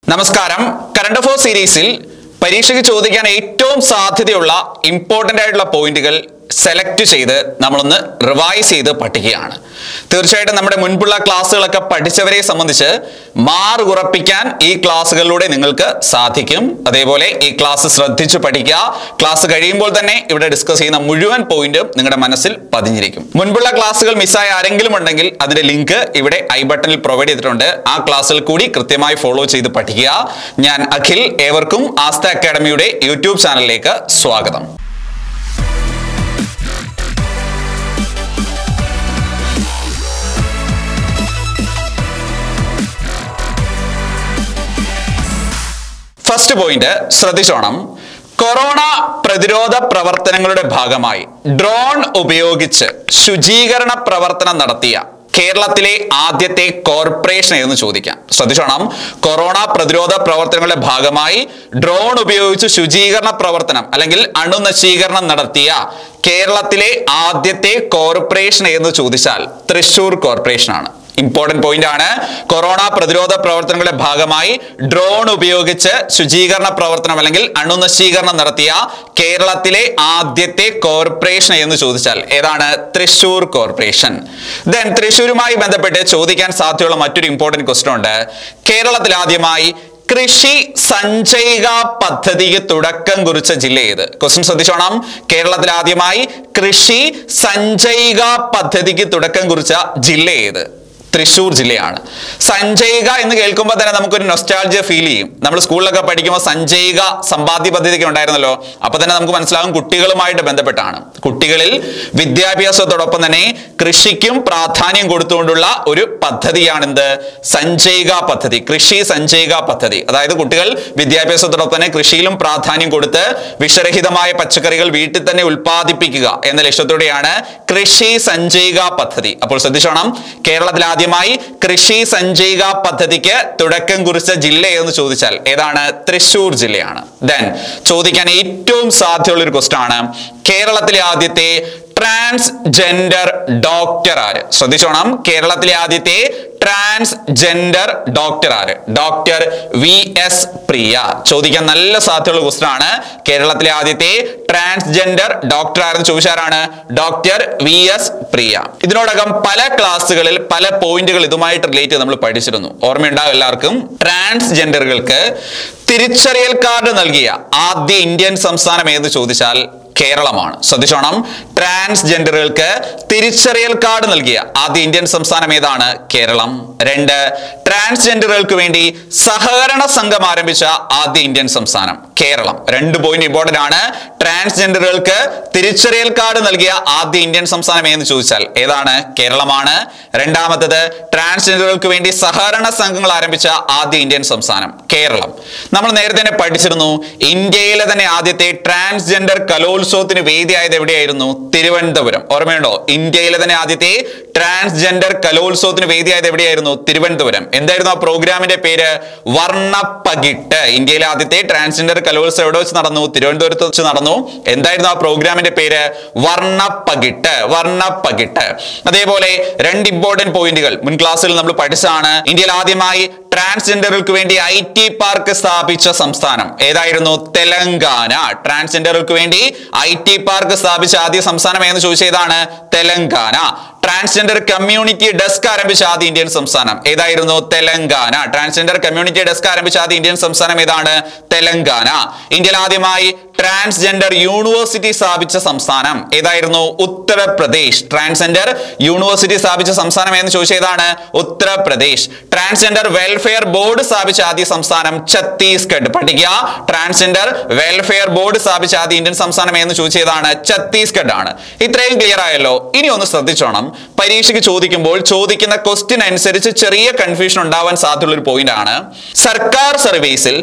നമസ്കാരം current affair സീരീസിൽ പരീക്ഷയ്ക്ക് ചോദിക്കാൻ ഏറ്റവും സാധ്യതയുള്ള ഇമ്പോർട്ടൻ്റ് ആയിട്ടുള്ള പോയിന്റുകൾ സെലക്ട് ചെയ്ത് നമ്മളൊന്ന് റിവൈസ് ചെയ്ത് പഠിക്കുകയാണ് തീർച്ചയായിട്ടും നമ്മുടെ മുൻപുള്ള ക്ലാസ്സുകളൊക്കെ പഠിച്ചവരെ സംബന്ധിച്ച് മാർക്ക് ഉറപ്പിക്കാൻ ഈ ക്ലാസ്സുകളിലൂടെ നിങ്ങൾക്ക് സാധിക്കും അതേപോലെ ഈ ക്ലാസ് ശ്രദ്ധിച്ചു പഠിക്കുക ക്ലാസ് കഴിയുമ്പോൾ തന്നെ ഇവിടെ ഡിസ്കസ് ചെയ്യുന്ന മുഴുവൻ പോയിന്റും നിങ്ങളുടെ മനസ്സിൽ പതിഞ്ഞിരിക്കും മുൻപുള്ള ക്ലാസ്സുകൾ മിസ്സായ ആരെങ്കിലും ഉണ്ടെങ്കിൽ അതിന്റെ ലിങ്ക് ഇവിടെ ഐ ബട്ടണിൽ പ്രൊവൈഡ് ചെയ്തിട്ടുണ്ട് ആ ക്ലാസ്സിൽ കൂടി കൃത്യമായി ഫോളോ ചെയ്ത് പഠിക്കുക ഞാൻ അഖിൽ ഏവർക്കും ആസ്ത അക്കാഡമിയുടെ യൂട്യൂബ് ചാനലിലേക്ക് സ്വാഗതം ഫസ്റ്റ് പോയിന്റ് ശ്രദ്ധിച്ചോണം കൊറോണ പ്രതിരോധ പ്രവർത്തനങ്ങളുടെ ഭാഗമായി ഡ്രോൺ ഉപയോഗിച്ച് ശുചീകരണ പ്രവർത്തനം നടത്തിയ കേരളത്തിലെ ആദ്യത്തെ കോർപ്പറേഷൻ എന്ന് ചോദിക്കാം ശ്രദ്ധിച്ചോണം കൊറോണ പ്രതിരോധ പ്രവർത്തനങ്ങളുടെ ഭാഗമായി ഡ്രോൺ ഉപയോഗിച്ച് ശുചീകരണ പ്രവർത്തനം അല്ലെങ്കിൽ അണുനശീകരണം നടത്തിയ കേരളത്തിലെ ആദ്യത്തെ കോർപ്പറേഷൻ എന്ന് ചോദിച്ചാൽ തൃശൂർ കോർപ്പറേഷൻ ആണ് ഇമ്പോർട്ടന്റ് പോയിന്റ് ആണ് കൊറോണ പ്രതിരോധ പ്രവർത്തനങ്ങളുടെ ഭാഗമായി ഡ്രോൺ ഉപയോഗിച്ച് ശുചീകരണ പ്രവർത്തനം അല്ലെങ്കിൽ അണുനശീകരണം നടത്തിയ കേരളത്തിലെ ആദ്യത്തെ കോർപ്പറേഷൻ എന്ന് ചോദിച്ചാൽ ഏതാണ് തൃശൂർ കോർപ്പറേഷൻ ദെൻ തൃശൂരുമായി ബന്ധപ്പെട്ട് ചോദിക്കാൻ സാധ്യതയുള്ള മറ്റൊരു ഇമ്പോർട്ടന്റ് ക്വസ്റ്റൻ ഉണ്ട് കേരളത്തിൽ ആദ്യമായി കൃഷി സഞ്ചയിക പദ്ധതിക്ക് തുടക്കം കുറിച്ച ജില്ല ഏത് ക്വസ്റ്റ്യൻ ശ്രദ്ധിച്ചോണം കേരളത്തിൽ ആദ്യമായി കൃഷി സഞ്ചയിക പദ്ധതിക്ക് തുടക്കം കുറിച്ച ജില്ല ഏത് തൃശ്ശൂർ ജില്ലയാണ് സഞ്ചയിക എന്ന് കേൾക്കുമ്പോൾ തന്നെ നമുക്കൊരു നൊസ്റ്റാൾജിയ ഫീൽ ചെയ്യും നമ്മൾ സ്കൂളിലൊക്കെ പഠിക്കുമ്പോൾ സഞ്ചയിക സമ്പാദ്യ പദ്ധതിയൊക്കെ ഉണ്ടായിരുന്നല്ലോ അപ്പൊ തന്നെ നമുക്ക് മനസ്സിലാകും കുട്ടികളുമായിട്ട് ബന്ധപ്പെട്ടാണ് കുട്ടികളിൽ വിദ്യാഭ്യാസത്തോടൊപ്പം തന്നെ കൃഷിക്കും പ്രാധാന്യം കൊടുത്തുകൊണ്ടുള്ള ഒരു പദ്ധതിയാണെന്ത് സഞ്ചയിക പദ്ധതി കൃഷി സഞ്ചയിക പദ്ധതി അതായത് കുട്ടികൾ വിദ്യാഭ്യാസത്തോടൊപ്പം തന്നെ കൃഷിയിലും പ്രാധാന്യം കൊടുത്ത് വിഷരഹിതമായ പച്ചക്കറികൾ വീട്ടിൽ തന്നെ ഉൽപ്പാദിപ്പിക്കുക എന്ന ലക്ഷ്യത്തോടെയാണ് കൃഷി സഞ്ചയിക പദ്ധതി അപ്പോൾ ശ്രദ്ധിച്ചോണം കേരളത്തിൽ ആദ്യമായി കൃഷി സഞ്ചയിക പദ്ധതിക്ക് തുടക്കം കുറിച്ച ജില്ല എന്ന് ചോദിച്ചാൽ ഏതാണ് തൃശൂർ ജില്ലയാണ് ദെൻ ചോദിക്കാൻ ഏറ്റവും സാധ്യതയുള്ള ഒരു ക്വസ്റ്റൻ ആണ് കേരളത്തിലെ ആദ്യത്തെ ട്രാൻസ്ജെൻഡർ ഡോക്ടർ ആര് ശ്രദ്ധിച്ചോണം കേരളത്തിലെ ആദ്യത്തെ ട്രാൻസ്ജെൻഡർ ഡോക്ടർ ആര് ഡോക്ടർ വി എസ് പ്രിയ ചോദിക്കാൻ നല്ല സാധ്യതയുള്ള ക്വസ്റ്റൻ ആണ് കേരളത്തിലെ ആദ്യത്തെ ട്രാൻസ്ജെൻഡർ ഡോക്ടർ ആരെന്ന് ചോദിച്ചാരാണ് ഡോക്ടർ വി എസ് പ്രിയ ഇതിനോടകം പല ക്ലാസ്സുകളിൽ പല പോയിന്റുകൾ ഇതുമായിട്ട് റിലേറ്റ് ചെയ്ത് നമ്മൾ പഠിച്ചിരുന്നു ഓർമ്മയുണ്ടാവും എല്ലാവർക്കും ട്രാൻസ്ജെൻഡറുകൾക്ക് തിരിച്ചറിയൽ കാർഡ് നൽകിയ ആദ്യ ഇന്ത്യൻ സംസ്ഥാനം ഏത് ചോദിച്ചാൽ കേരളമാണ് ശ്രദ്ധിച്ചോണം ട്രാൻസ്ജെൻഡറുകൾക്ക് തിരിച്ചറിയൽ കാർഡ് നൽകിയ ആദ്യ ഇന്ത്യൻ സംസ്ഥാനം ഏതാണ് കേരളം രണ്ട് ട്രാൻസ്ജെൻഡറുകൾക്ക് വേണ്ടി സഹകരണ സംഘം ആരംഭിച്ച ആദ്യ ഇന്ത്യൻ സംസ്ഥാനം കേരളം രണ്ട് പോയിന്റ് ഇമ്പോർട്ടന്റ് ആണ് ട്രാൻസ്ജെൻഡറുകൾക്ക് തിരിച്ചറിയൽ കാർഡ് നൽകിയ ആദ്യ ഇന്ത്യൻ സംസ്ഥാനം ഏതെന്ന് ചോദിച്ചാൽ ഏതാണ് കേരളമാണ് രണ്ടാമത്തത് ട്രാൻസ്ജെൻഡറുകൾക്ക് വേണ്ടി സഹകരണ സംഘങ്ങൾ ആരംഭിച്ച ആദ്യ ഇന്ത്യൻ സംസ്ഥാനം കേരളം നമ്മൾ നേരത്തെ തന്നെ പഠിച്ചിരുന്നു ഇന്ത്യയിലെ തന്നെ ആദ്യത്തെ ട്രാൻസ്ജെൻഡർ കലോത്സവത്തിന് വേദിയായത് എവിടെയായിരുന്നു തിരുവനന്തപുരം ഓർമ്മയുണ്ടോ ഇന്ത്യയിലെ തന്നെ ആദ്യത്തെ ട്രാൻസ്ജെൻഡർ കലോത്സവത്തിന് വേദിയായത് എവിടെയായിരുന്നു തിരുവനന്തപുരം എന്തായിരുന്നു ആ പ്രോഗ്രാമിന്റെ പേര് വർണ്ണപ്പകിട്ട് ഇന്ത്യയിലെ ആദ്യത്തെ ട്രാൻസ്ജെൻഡർ കലോത്സവം എവിടെ വെച്ച് നടന്നു തിരുവനന്തപുരത്ത് വെച്ച് നടന്നു എന്തായിരുന്നു ആ പ്രോഗ്രാമിന്റെ പേര് വർണ്ണപ്പകിട്ട് വർണ്ണപ്പകിട്ട് അതേപോലെ രണ്ട് ഇമ്പോർട്ടന്റ് പോയിന്റുകൾ മുൻ ക്ലാസ്സിൽ നമ്മൾ പഠിച്ചതാണ് ഇന്ത്യയിൽ ആദ്യമായി ട്രാൻസ്ജെൻഡറുകൾക്ക് വേണ്ടി ഐ ടി പാർക്ക് സ്ഥാപിച്ച സംസ്ഥാനം ഏതായിരുന്നു തെലങ്കാന ട്രാൻസ്ജെൻഡറുകൾക്ക് വേണ്ടി ഐ ടി പാർക്ക് സ്ഥാപിച്ച ആദ്യ സംസ്ഥാനം എന്ന് ചോദിച്ചതാണ് തെലങ്കാന ട്രാൻസ്ജെൻഡർ കമ്മ്യൂണിറ്റി ഡെസ്ക് ആരംഭിച്ച ആദ്യ ഇന്ത്യൻ സംസ്ഥാനം ഏതായിരുന്നു തെലങ്കാന ട്രാൻസ്ജെൻഡർ കമ്മ്യൂണിറ്റി ഡെസ്ക് ആരംഭിച്ച ആദ്യ ഇന്ത്യൻ സംസ്ഥാനം ഏതാണ് തെലങ്കാന ഇന്ത്യയിൽ ആദ്യമായി ട്രാൻസ്ജെൻഡർ യൂണിവേഴ്സിറ്റി സ്ഥാപിച്ച സംസ്ഥാനം ഏതായിരുന്നു ഉത്തർപ്രദേശ് ട്രാൻസ്ജെൻഡർ യൂണിവേഴ്സിറ്റി സ്ഥാപിച്ച സംസ്ഥാനം എന്ന് ചോദിച്ചതാണ് ഉത്തർപ്രദേശ് ട്രാൻസ്ജെൻഡർ വെൽഫെയർ ബോർഡ് സ്ഥാപിച്ച ആദ്യ സംസ്ഥാനം ഛത്തീസ്ഗഡ് പഠിക്കുക ട്രാൻസ്ജെൻഡർ വെൽഫെയർ ബോർഡ് സ്ഥാപിച്ച ആദ്യ ഇന്ത്യൻ സംസ്ഥാനം എന്ന് ചോദിച്ചതാണ് ഛത്തീസ്ഗഡ് ആണ് ഇത്രയും ക്ലിയർ ആയല്ലോ ഇനി ഒന്ന് ശ്രദ്ധിച്ചോണം പരീക്ഷയ്ക്ക് ചോദിക്കുമ്പോൾ ചോദിക്കുന്ന ക്വസ്റ്റ്യൻ അനുസരിച്ച് ചെറിയ കൺഫ്യൂഷൻ ഉണ്ടാവാൻ സാധ്യതയുള്ള ഒരു പോയിന്റ് ആണ് സർക്കാർ സർവീസിൽ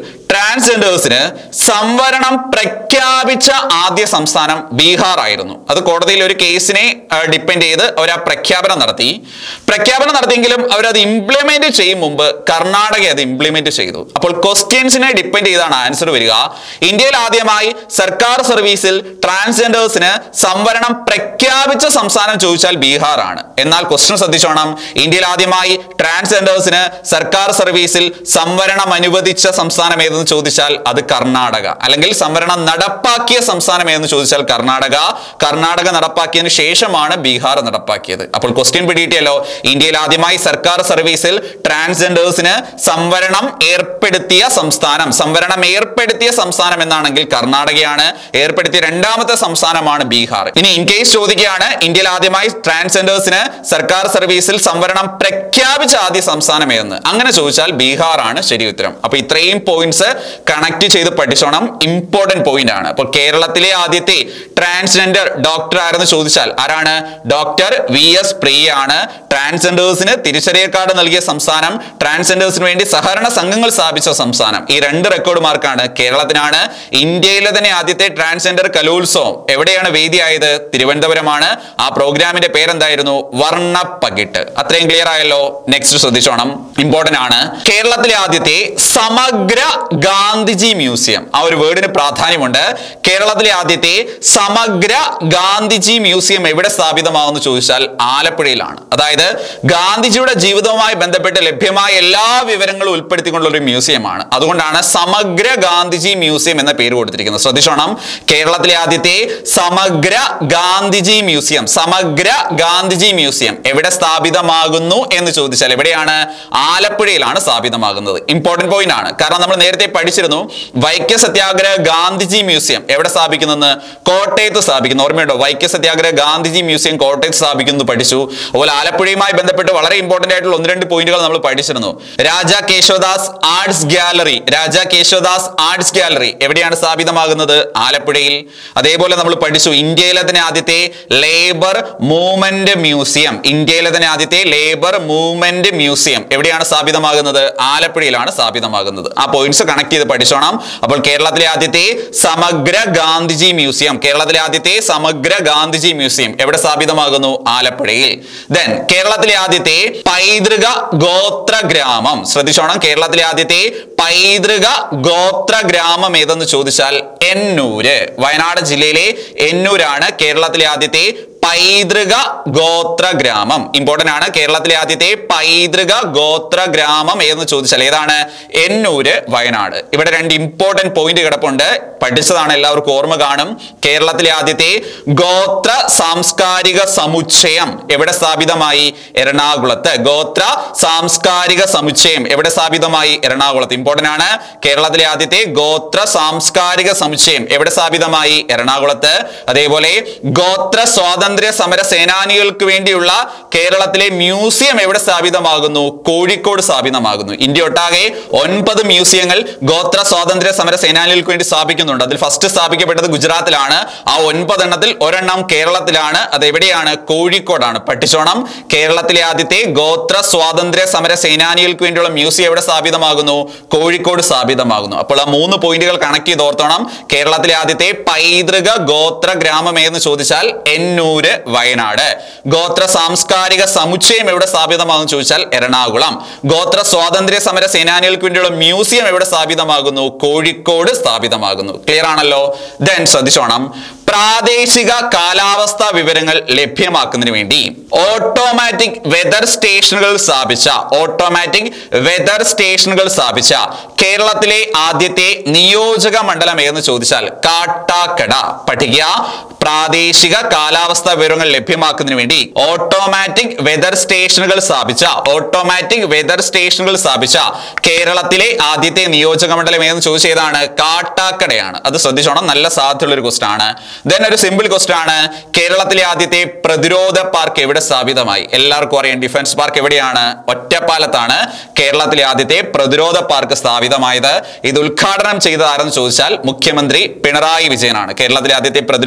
ട്രാൻസ്ജെൻഡേഴ്സിന് സംവരണം പ്രഖ്യാപിച്ച ആദ്യ സംസ്ഥാനം ബീഹാർ ആയിരുന്നു അത് കോടതിയിൽ ഒരു കേസിനെ ഡിപ്പെൻഡ് ചെയ്ത് അവർ ആ പ്രഖ്യാപനം നടത്തി പ്രഖ്യാപനം നടത്തിയെങ്കിലും അവരത് ഇംപ്ലിമെന്റ് ചെയ്യും മുമ്പ് കർണാടക അത് ഇംപ്ലിമെന്റ് ചെയ്തു അപ്പോൾ ക്വസ്റ്റ്യൻസിനെ ഡിപ്പെൻഡ് ചെയ്താണ് ആൻസർ വരിക ഇന്ത്യയിൽ ആദ്യമായി സർക്കാർ സർവീസിൽ ട്രാൻസ്ജെൻഡേഴ്സിന് സംവരണം പ്രഖ്യാപിച്ച സംസ്ഥാനം ചോദിച്ചാൽ ബീഹാർ ആണ് എന്നാൽ ക്വസ്റ്റ്യൻ ശ്രദ്ധിച്ചോണം ഇന്ത്യയിൽ ആദ്യമായി ട്രാൻസ്ജെൻഡേഴ്സിന് സർക്കാർ സർവീസിൽ സംവരണം അനുവദിച്ച സംസ്ഥാനം ഏതെന്ന് ചോദിച്ചാൽ അത് കർണാടക അല്ലെങ്കിൽ സംവരണം നടപ്പാക്കിയ സംസ്ഥാനം ഏതെന്ന് ചോദിച്ചാൽ കർണാടക കർണാടക നടപ്പാക്കിയതിനു ശേഷമാണ് ബീഹാർ നടപ്പാക്കിയത് അപ്പോൾ ക്വസ്റ്റ്യൻ പിടിയിട്ടിയല്ലോ ഇന്ത്യയിൽ ആദ്യമായി സർക്കാർ സർവീസിൽ ട്രാൻസ്ജെൻഡേഴ്സിന് സംവരണം ഏർപ്പെടുത്തിയ സംസ്ഥാനം സംവരണം ഏർപ്പെടുത്തിയ സംസ്ഥാനം എന്നാണെങ്കിൽ കർണാടകയാണ് ഏർപ്പെടുത്തിയ രണ്ടാമത്തെ സംസ്ഥാനമാണ് ബീഹാർ ഇനി ഇൻ കേസ് ചോദിക്കുകയാണ് ഇന്ത്യയിൽ ആദ്യമായി ട്രാൻസ്ജെൻഡേഴ്സിന് സർക്കാർ സർവീസിൽ സംവരണം പ്രഖ്യാപിച്ച ആദ്യ സംസ്ഥാനം ഏതെന്ന് അങ്ങനെ ചോദിച്ചാൽ ബീഹാർ ആണ് ശരി ഉത്തരം അപ്പൊ ഇത്രയും പോയിന്റ്സ് കണക്ട് ചെയ്ത് പഠിച്ചോണം ഇമ്പോർട്ടന്റ് പോയിന്റ് ആണ് അപ്പോൾ കേരളത്തിലെ ആദ്യത്തെ ട്രാൻസ്ജെൻഡർ ഡോക്ടർ ആരെന്ന് ചോദിച്ചാൽ ആരാണ് ഡോക്ടർ വി എസ് പ്രിയ ആണ് ട്രാൻസ്ജെൻഡേഴ്സിന് തിരിച്ചറിയൽ കാർഡ് നൽകിയ സംസ്ഥാനം ട്രാൻസ്ജെൻഡേഴ്സിന് വേണ്ടി സഹകരണ സംഘങ്ങൾ സ്ഥാപിച്ച സംസ്ഥാനം ഈ രണ്ട് റെക്കോർഡ് മാർക്കാണ് കേരളത്തിനാണ് ഇന്ത്യയിലെ തന്നെ ആദ്യത്തെ ട്രാൻസ്ജെൻഡർ കലോത്സവം എവിടെയാണ് വേദിയായത് തിരുവനന്തപുരമാണ് ആ പ്രോഗ്രാമിന്റെ പേരെന്തായിരുന്നു വർണ്ണപ്പകിട്ട് അത്രയും ക്ലിയർ ആയല്ലോ നെക്സ്റ്റ് ശ്രദ്ധിച്ചോണം ഇമ്പോർട്ടന്റ് ആണ് കേരളത്തിലെ ആദ്യത്തെ സമഗ്ര ഗാന്ധിജി മ്യൂസിയം ആ ഒരു വേർഡിന് പ്രാധാന്യമുണ്ട് കേരളത്തിലെ ആദ്യത്തെ സമഗ്ര ഗാന്ധിജി മ്യൂസിയം എവിടെ സ്ഥാപിതമാവെന്ന് ചോദിച്ചാൽ ആലപ്പുഴയിലാണ് അതായത് ഗാന്ധിജിയുടെ ജീവിതവുമായി ബന്ധപ്പെട്ട് ലഭ്യമായ എല്ലാ വിവരങ്ങളും ഉൾപ്പെടുത്തിക്കൊണ്ടുള്ള ഒരു മ്യൂസിയമാണ് അതുകൊണ്ടാണ് സമഗ്ര ഗാന്ധിജി മ്യൂസിയം എന്ന പേര് കൊടുത്തിരിക്കുന്നത് ശ്രദ്ധിച്ചോണം കേരളത്തിലെ ആദ്യത്തെ സമഗ്ര ഗാന്ധിജി മ്യൂസിയം സമഗ്ര ഗാന്ധിജി മ്യൂസിയം എവിടെ സ്ഥാപിതമാകുന്നു എന്ന് ചോദിച്ചാൽ എവിടെയാണ് ആലപ്പുഴയിലാണ് സ്ഥാപിതമാകുന്നത് ഇമ്പോർട്ടന്റ് പോയിന്റ് ആണ് കാരണം നമ്മൾ നേരത്തെ പഠിച്ചിരുന്നു വൈക്ക സത്യാഗ്രഹ ഗാന്ധിജി മ്യൂസിയം എവിടെ സ്ഥാപിക്കുന്നെന്ന് കോട്ടയത്ത് സ്ഥാപിക്കുന്നു ഓർമ്മയുണ്ടോ വൈക്ക സത്യാഗ്രഹ ഗാന്ധിജി മ്യൂസിയം കോട്ടയത്ത് സ്ഥാപിക്കുന്നു പഠിച്ചു അതുപോലെ ആലപ്പുഴയുമായി ബന്ധപ്പെട്ട് വളരെ ഇമ്പോർട്ടന്റ് ആയിട്ടുള്ള ഒന്ന് രണ്ട് പോയിന്റുകൾ നമ്മൾ പഠിച്ചിരുന്നു Raja Kesavadas arts gallery Raja Kesavadas arts gallery എവിടെയാണ് സ്ഥാപിതമാകുന്നത് ആലപ്പുഴയിൽ അതേപോലെ നമ്മൾ പഠിച്ചു ഇന്ത്യയിലെ തന്നെ ആദ്യത്തെ ലേബർ മൂവ്മെന്റ് മ്യൂസിയം ഇന്ത്യയിലെ തന്നെ ആദ്യത്തെ ലേബർ മൂവ്മെന്റ് മ്യൂസിയം എവിടെയാണ് സ്ഥാപിതമാകുന്നത് ആലപ്പുഴയിലാണ് സ്ഥാപിതമാകുന്നത് ആ പോയിന്റ്സ് കണക്ട് ചെയ്ത് പഠിച്ചോണം അപ്പോൾ കേരളത്തിലെ ആദ്യത്തെ സമഗ്ര ഗാന്ധിജി മ്യൂസിയം കേരളത്തിലെ ആദ്യത്തെ സമഗ്ര ഗാന്ധിജി മ്യൂസിയം എവിടെ സ്ഥാപിതമാകുന്നു ആലപ്പുഴയിൽ ദെൻ കേരളത്തിലെ ആദ്യത്തെ പൈതൃക ഗോത്ര ഗ്രാമം ശ്രദ്ധിച്ചോണം കേരളത്തിലെ ആദ്യത്തെ പൈതൃക ഗോത്ര ഗ്രാമം ഏതെന്ന് ചോദിച്ചാൽ എന്നൂര് വയനാട് ജില്ലയിലെ എന്നൂരാണ് കേരളത്തിലെ ആദ്യത്തെ പൈതൃക ഗോത്ര ഗ്രാമം ഇമ്പോർട്ടന്റ് ആണ് കേരളത്തിലെ ആദ്യത്തെ പൈതൃക ഗോത്ര ഗ്രാമം ഏതെന്ന് ചോദിച്ചാൽ ഏതാണ് എന്നൂര് വയനാട് ഇവിടെ രണ്ട് ഇമ്പോർട്ടന്റ് പോയിന്റ് കിടപ്പുണ്ട് പഠിച്ചതാണ് എല്ലാവർക്കും ഓർമ്മ കാണും കേരളത്തിലെ ആദ്യത്തെ ഗോത്ര സാംസ്കാരിക സമുച്ചയം എവിടെ സ്ഥാപിതമായി എറണാകുളത്ത് ഗോത്ര സാംസ്കാരിക സമുച്ചയം എവിടെ സ്ഥാപിതമായി എറണാകുളത്ത് ഇമ്പോർട്ടന്റ് ആണ് കേരളത്തിലെ ആദ്യത്തെ ഗോത്ര സാംസ്കാരിക സമുച്ചയം എവിടെ സ്ഥാപിതമായി എറണാകുളത്ത് അതേപോലെ ഗോത്ര സ്വാതന്ത്ര്യ സമര സേനാനികൾക്ക് വേണ്ടിയുള്ള കേരളത്തിലെ മ്യൂസിയം എവിടെ സ്ഥാപിതമാകുന്നു കോഴിക്കോട് സ്ഥാപിതമാകുന്നു ഇന്ത്യ ഒട്ടാകെ ഒൻപത് മ്യൂസിയങ്ങൾ ഗോത്ര സ്വാതന്ത്ര്യ സമര സേനാനികൾക്ക് വേണ്ടി സ്ഥാപിക്കുന്നുണ്ട് അതിൽ ഫസ്റ്റ് സ്ഥാപിക്കപ്പെട്ടത് ഗുജറാത്തിലാണ് ആ ഒൻപതെണ്ണത്തിൽ ഒരെണ്ണം കേരളത്തിലാണ് അത് എവിടെയാണ് കോഴിക്കോടാണ് പഠിച്ചോണം കേരളത്തിലെ ആദ്യത്തെ ഗോത്ര സ്വാതന്ത്ര്യ സമര സേനാനികൾക്ക് വേണ്ടിയുള്ള മ്യൂസിയം എവിടെ സ്ഥാപിതമാകുന്നു കോഴിക്കോട് സ്ഥാപിതമാകുന്നു അപ്പോൾ ആ മൂന്ന് പോയിന്റുകൾ കണക്ട് ചെയ്ത് ഓർത്തോണം കേരളത്തിലെ ആദ്യത്തെ പൈതൃക ഗോത്ര ഗ്രാമം ഏതെന്ന് ചോദിച്ചാൽ എന്നൂര് വയനാട് ഗോത്ര സാംസ്കാരിക സമുച്ചയം എവിടെ സ്ഥാപിതമാകുന്നു ചോദിച്ചാൽ എറണാകുളം ഗോത്ര സ്വാതന്ത്ര്യ സമര സേനാനികൾക്ക് വേണ്ടിയുള്ള മ്യൂസിയം എവിടെ സ്ഥാപിതമാകുന്നു കോഴിക്കോട് സ്ഥാപിതമാകുന്നു ക്ലിയർ ആണല്ലോ ദെൻ ശ്രദ്ധിച്ചോണം പ്രാദേശിക കാലാവസ്ഥാ വിവരങ്ങൾ ലഭ്യമാക്കുന്നതിന് വേണ്ടി ഓട്ടോമാറ്റിക് വെതർ സ്റ്റേഷനുകൾ സ്ഥാപിച്ച ഓട്ടോമാറ്റിക് വെതർ സ്റ്റേഷനുകൾ സ്ഥാപിച്ച കേരളത്തിലെ ആദ്യത്തെ നിയോജക മണ്ഡലം ഏതെന്ന് ചോദിച്ചാൽ കാട്ടാക്കട പഠിക്കുക പ്രാദേശിക കാലാവസ്ഥാ വിവരങ്ങൾ ലഭ്യമാക്കുന്നതിന് വേണ്ടി ഓട്ടോമാറ്റിക് വെതർ സ്റ്റേഷനുകൾ സ്ഥാപിച്ച ഓട്ടോമാറ്റിക് വെതർ സ്റ്റേഷനുകൾ സ്ഥാപിച്ച കേരളത്തിലെ ആദ്യത്തെ നിയോജക മണ്ഡലം ഏതെന്ന് ചോദിച്ചതാണ് കാട്ടാക്കടയാണ് അത് ശ്രദ്ധിച്ചോണം നല്ല സാധ്യതയുള്ള ഒരു ക്വസ്റ്റൻ ആണ് ദെൻ ഒരു സിമ്പിൾ ക്വസ്റ്റൻ ആണ് കേരളത്തിലെ ആദ്യത്തെ പ്രതിരോധ പാർക്ക് എവിടെ സ്ഥാപിതമായി എല്ലാവർക്കും അറിയാം ഡിഫൻസ് പാർക്ക് എവിടെയാണ് ഒറ്റപ്പാലത്താണ് കേരളത്തിലെ ആദ്യത്തെ പ്രതിരോധ പാർക്ക് സ്ഥാപിതമായത് ഇത് ഉദ്ഘാടനം ചെയ്തത് ആരെന്ന് ചോദിച്ചാൽ മുഖ്യമന്ത്രി പിണറായി വിജയനാണ് കേരളത്തിലെ ആദ്യത്തെ പ്രതിരോധ പാർക്ക്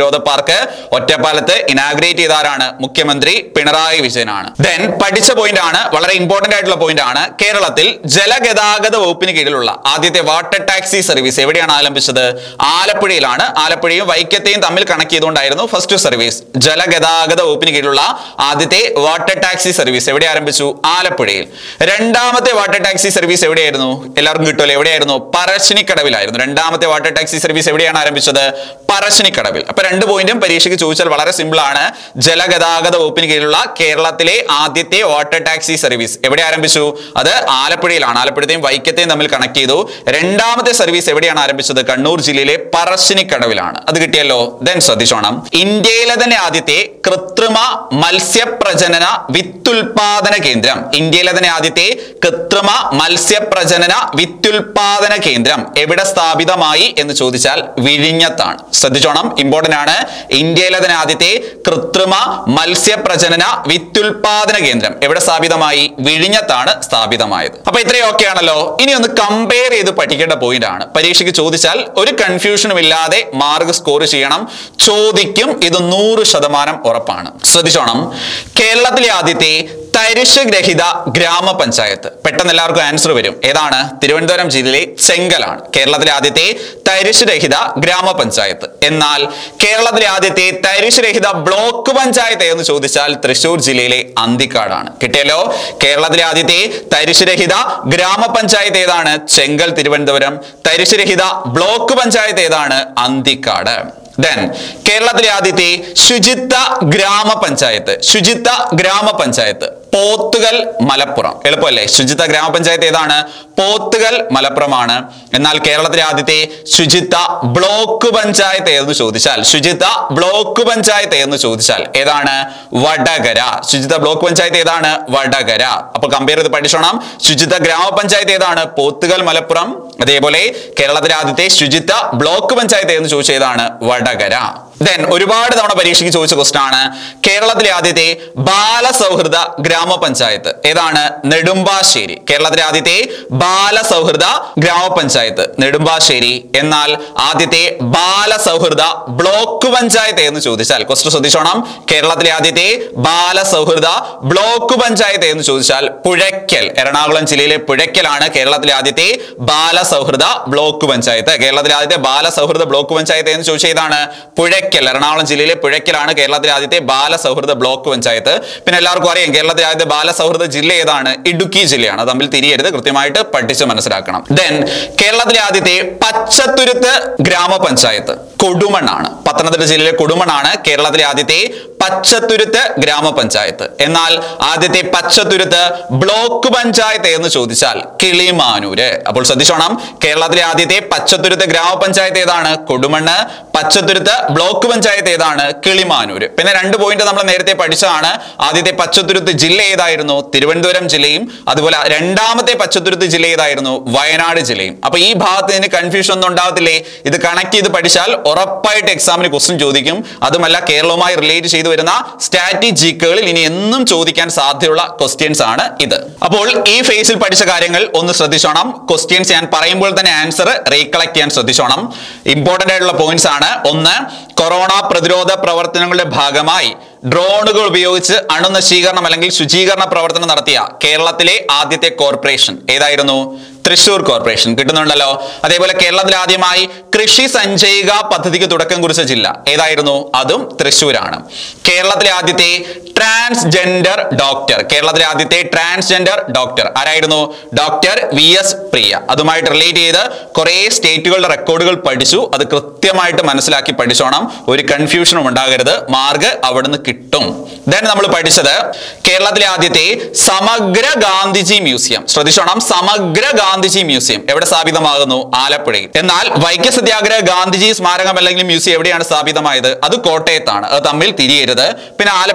പാർക്ക് ഒറ്റപ്പാലത്ത് ഇനാഗ്രേറ്റ് ചെയ്ത ആരാണ് മുഖ്യമന്ത്രി പിണറായി വിജയനാണ് ദെൻ പഠിച്ച പോയിന്റ് ആണ് വളരെ ഇമ്പോർട്ടന്റ് ആയിട്ടുള്ള പോയിന്റ് ആണ് കേരളത്തിൽ ജലഗതാഗത വകുപ്പിന് കീഴിലുള്ള ആദ്യത്തെ വാട്ടർ ടാക്സി സർവീസ് എവിടെയാണ് ആരംഭിച്ചത് ആലപ്പുഴയിലാണ് ആലപ്പുഴയും വൈക്കത്തെയും തമ്മിൽ കണക്ട് ചെയ്തുകൊണ്ടായിരുന്നു ഫസ്റ്റ് സർവീസ് ജലഗതാഗത വകുപ്പിന് കീഴിലുള്ള ആദ്യത്തെ വാട്ടർ ടാക്സി സർവീസ് എവിടെ ആരംഭിച്ചു ആലപ്പുഴയിൽ രണ്ടാമത്തെ വാട്ടർ ടാക്സി സർവീസ് എവിടെയായിരുന്നു എല്ലാവർക്കും കിട്ടുമല്ലോ എവിടെയായിരുന്നു പറശ്ശിനിക്കടവിലായിരുന്നു രണ്ടാമത്തെ വാട്ടർ ടാക്സി സർവീസ് എവിടെയാണ് ആരംഭിച്ചത് പറശ്ശിനിക്കടവിൽ അപ്പൊ രണ്ട് പോയിന്റും പരീക്ഷയ്ക്ക് ചോദിച്ചാൽ വളരെ സിമ്പിൾ ആണ് ജലഗതാഗത വകുപ്പിന് കീഴിലുള്ള കേരളത്തിലെ ആദ്യത്തെ വാട്ടർ ടാക്സി സർവീസ് എവിടെ ആരംഭിച്ചു അത് ആലപ്പുഴയിലാണ് ആലപ്പുഴത്തെയും വൈക്കത്തെയും തമ്മിൽ കണക്ട് ചെയ്തു രണ്ടാമത്തെ സർവീസ് എവിടെയാണ് ആരംഭിച്ചത് കണ്ണൂർ ജില്ലയിലെ പറശ്ശിനിക്കടവിലാണ് അത് കിട്ടിയല്ലോ ദെൻ ശ്രദ്ധിച്ചോണം ഇന്ത്യയിലെ തന്നെ ആദ്യത്തെ കൃത്രിമ മത്സ്യപ്രജനന വിത്തുൽപാദന കേന്ദ്രം ഇന്ത്യയിലെ തന്നെ ആദ്യത്തെ കൃത്രിമ മത്സ്യപ്രജനന വിത്തുൽപാദന കേന്ദ്രം എവിടെ സ്ഥാപിതമായി എന്ന് ചോദിച്ചാൽ വിഴിഞ്ഞത്താണ് ശ്രദ്ധിച്ചോണം ഇമ്പോർട്ടന്റ് ആണ് ഇന്ത്യയിലെ തന്നെ ആദ്യത്തെ കൃത്രിമ മത്സ്യപ്രജനന വിത്തുൽപാദന കേന്ദ്രം എവിടെ സ്ഥാപിതമായി വിഴിഞ്ഞത്താണ് സ്ഥാപിതമായത് അപ്പൊ ഇത്രയും ഓക്കെ ആണല്ലോ ഇനി ഒന്ന് കമ്പയർ ചെയ്ത് പഠിക്കേണ്ട പോയിന്റ് ആണ് പരീക്ഷയ്ക്ക് ചോദിച്ചാൽ ഒരു കൺഫ്യൂഷനും ഇല്ലാതെ മാർക്ക് സ്കോർ ചെയ്യണം ചോദിക്കും ഇത് നൂറ് ശതമാനം ഉറപ്പാണ് ശ്രദ്ധിച്ചോണം കേരളത്തിലെ ആദ്യത്തെ തരിശ് രഹിത ഗ്രാമപഞ്ചായത്ത് പെട്ടെന്ന് എല്ലാവർക്കും ആൻസർ വരും ഏതാണ് തിരുവനന്തപുരം ജില്ലയിലെ ചെങ്കലാണ് കേരളത്തിലെ ആദ്യത്തെ തരിശ് രഹിത ഗ്രാമപഞ്ചായത്ത് എന്നാൽ കേരളത്തിലെ ആദ്യത്തെ തരിശ് രഹിത ബ്ലോക്ക് പഞ്ചായത്ത് എന്ന് ചോദിച്ചാൽ തൃശൂർ ജില്ലയിലെ അന്തിക്കാടാണ് കിട്ടിയല്ലോ കേരളത്തിലെ ആദ്യത്തെ തരിശ് രഹിത ഗ്രാമപഞ്ചായത്ത് ഏതാണ് ചെങ്കൽ തിരുവനന്തപുരം തരിശ് രഹിത ബ്ലോക്ക് പഞ്ചായത്ത് ഏതാണ് അന്തിക്കാട് ദെൻ കേരളത്തിലെ ആദ്യത്തെ ശുചിത്വ ഗ്രാമപഞ്ചായത്ത് ശുചിത്വ ഗ്രാമപഞ്ചായത്ത് പോത്തുകൽ മലപ്പുറം എളുപ്പമല്ലേ ശുചിത്വ ഗ്രാമപഞ്ചായത്ത് ഏതാണ് പോത്തുകൽ മലപ്പുറമാണ് എന്നാൽ കേരളത്തിലെ ആദ്യത്തെ ശുചിത്വ ബ്ലോക്ക് പഞ്ചായത്ത് ഏതെന്ന് ചോദിച്ചാൽ ശുചിത്വ ബ്ലോക്ക് പഞ്ചായത്ത് ഏതെന്ന് ചോദിച്ചാൽ ഏതാണ് വടകര ശുചിത്വ ബ്ലോക്ക് പഞ്ചായത്ത് ഏതാണ് വടകര അപ്പോൾ കമ്പയർ ചെയ്ത് പഠിച്ചോണം ശുചിത്വ ഗ്രാമപഞ്ചായത്ത് ഏതാണ് പോത്തുകൽ മലപ്പുറം അതേപോലെ കേരളത്തിലെ ആദ്യത്തെ ശുചിത്വ ബ്ലോക്ക് പഞ്ചായത്ത് എന്ന് ചോദിച്ചതാണ് വടകര ദെൻ ഒരുപാട് തവണ പരീക്ഷയ്ക്ക് ചോദിച്ച ക്വസ്റ്റൻ ആണ് കേരളത്തിലെ ആദ്യത്തെ ബാലസൗഹൃദ ഗ്രാമപഞ്ചായത്ത് ഏതാണ് നെടുമ്പാശ്ശേരി കേരളത്തിലെ ആദ്യത്തെ ബാലസൗഹൃദ ഗ്രാമപഞ്ചായത്ത് നെടുമ്പാശ്ശേരി എന്നാൽ ആദ്യത്തെ ബാലസൗഹൃദ ബ്ലോക്ക് പഞ്ചായത്ത് എന്ന് ചോദിച്ചാൽ ക്വസ്റ്റൻ ശ്രദ്ധിച്ചോണം കേരളത്തിലെ ആദ്യത്തെ ബാലസൗഹൃദ ബ്ലോക്ക് പഞ്ചായത്ത് എന്ന് ചോദിച്ചാൽ പുഴയ്ക്കൽ എറണാകുളം ജില്ലയിലെ പുഴയ്ക്കലാണ് കേരളത്തിലെ ആദ്യത്തെ ബാലസൗഹൃദ ബ്ലോക്ക് പഞ്ചായത്ത് കേരളത്തിലെ ആദ്യത്തെ ബാലസൗഹൃദ ബ്ലോക്ക് പഞ്ചായത്ത് എന്ന് ചോദിച്ചാൽ ഏതാണ് പുഴയ്ക്കൽ എറണാകുളം ജില്ലയിലെ പുഴയ്ക്കലാണ് കേരളത്തിലെ ആദ്യത്തെ ബാലസൗഹൃദ ബ്ലോക്ക് പഞ്ചായത്ത് പിന്നെ എല്ലാവർക്കും അറിയാം കേരളത്തിലെ ആദ്യത്തെ ബാലസൗഹൃദ ജില്ല ഏതാണ് ഇടുക്കി ജില്ലയാണ് അത് തമ്മിൽ തിരിയരുത് കൃത്യമായിട്ട് പഠിച്ച് മനസ്സിലാക്കണം ദെൻ കേരളത്തിലെ ആദ്യത്തെ പച്ചത്തുരുത്ത് ഗ്രാമപഞ്ചായത്ത് കൊടുമണ്ണാണ് പത്തനംതിട്ട ജില്ലയിലെ കൊടുമണ്ണാണ് കേരളത്തിലെ ആദ്യത്തെ പച്ചത്തുരുത്ത് ഗ്രാമപഞ്ചായത്ത് എന്നാൽ ആദ്യത്തെ പച്ചത്തുരുത്ത് ബ്ലോക്ക് പഞ്ചായത്ത് എന്ന് ചോദിച്ചാൽ കിളിമാനൂര് അപ്പോൾ ശ്രദ്ധിച്ചോണം കേരളത്തിലെ ആദ്യത്തെ പച്ചത്തുരുത്ത് ഗ്രാമപഞ്ചായത്ത് ഏതാണ് കൊടുമണ്ണ് പച്ചത്തുരുത്ത് ബ്ലോക്ക് പഞ്ചായത്ത് ഏതാണ് കിളിമാനൂര് പിന്നെ രണ്ട് പോയിന്റ് നമ്മൾ നേരത്തെ പഠിച്ചതാണ് ആദ്യത്തെ പച്ചത്തുരുത്ത് ജില്ല ഏതായിരുന്നു തിരുവനന്തപുരം ജില്ലയും അതുപോലെ രണ്ടാമത്തെ പച്ചത്തുരുത്ത് ജില്ല ഏതായിരുന്നു വയനാട് ജില്ലയും അപ്പൊ ഈ ഭാഗത്ത് നിന്ന് കൺഫ്യൂഷൻ ഒന്നും ഉണ്ടാവത്തില്ലേ ഇത് കണക്ട് ചെയ്ത് പഠിച്ചാൽ ഉറപ്പായിട്ട് എക്സാമിന് ക്വസ്റ്റ്യൻ ചോദിക്കും അതുമല്ല കേരളവുമായി റിലേറ്റ് ചെയ്തു വരുന്ന സ്ട്രാറ്റജിക്കുകളിൽ ഇനി എന്നും ചോദിക്കാൻ സാധ്യതയുള്ള ക്വസ്റ്റ്യൻസ് ആണ് ഇത് അപ്പോൾ ഈ ഫേസിൽ പഠിച്ച കാര്യങ്ങൾ ഒന്ന് ശ്രദ്ധിച്ചോണം ക്വസ്റ്റ്യൻസ് ഞാൻ പറയുമ്പോൾ തന്നെ ആൻസർ റീകളക്ട് ചെയ്യാൻ ശ്രദ്ധിച്ചോണം ഇമ്പോർട്ടന്റ് ആയിട്ടുള്ള പോയിന്റ്സ് ആണ് ഒന്ന് കൊറോണ പ്രതിരോധ പ്രവർത്തനങ്ങളുടെ ഭാഗമായി ഡ്രോണുകൾ ഉപയോഗിച്ച് അണുനശീകരണം അല്ലെങ്കിൽ ശുചീകരണ പ്രവർത്തനം നടത്തിയ കേരളത്തിലെ ആദ്യത്തെ കോർപ്പറേഷൻ ഏതായിരുന്നു തൃശൂർ കോർപ്പറേഷൻ കിട്ടുന്നുണ്ടല്ലോ അതേപോലെ കേരളത്തിൽ ആദ്യമായി കൃഷി സഞ്ചയിക പദ്ധതിക്ക് തുടക്കം കുറിച്ച ജില്ല ഏതായിരുന്നു അതും തൃശൂരാണ് കേരളത്തിലെ ആദ്യത്തെ ട്രാൻസ്ജെൻഡർ ഡോക്ടർ കേരളത്തിലെ ആദ്യത്തെ ട്രാൻസ്ജെൻഡർ ഡോക്ടർ ആരായിരുന്നു ഡോക്ടർ വി എസ് പ്രിയ അതുമായിട്ട് റിലേറ്റ് ചെയ്ത് കുറെ സ്റ്റേറ്റുകളുടെ റെക്കോർഡുകൾ പഠിച്ചു അത് കൃത്യമായിട്ട് മനസ്സിലാക്കി പഠിച്ചോണം ഒരു കൺഫ്യൂഷനും ഉണ്ടാകരുത് മാർക്ക് അവിടുന്ന് കിട്ടും ദെൻ നമ്മൾ പഠിച്ചത് കേരളത്തിലെ ആദ്യത്തെ സമഗ്ര ഗാന്ധിജി മ്യൂസിയം ശ്രദ്ധിച്ചോണം സമഗ്ര ഗാന്ധിജി മ്യൂസിയം എവിടെ സ്ഥാപിതമാകുന്നു ആലപ്പുഴയിൽ എന്നാൽ വൈക്കം സത്യാഗ്രഹ ഗാന്ധിജി സ്മാരകം അല്ലെങ്കിൽ മ്യൂസിയം എവിടെയാണ് സ്ഥാപിതമായത് അത് കോട്ടയത്താണ് അത് തമ്മിൽ തിരിയരുത് പിന്നെ ആലപ്പുഴയുമായി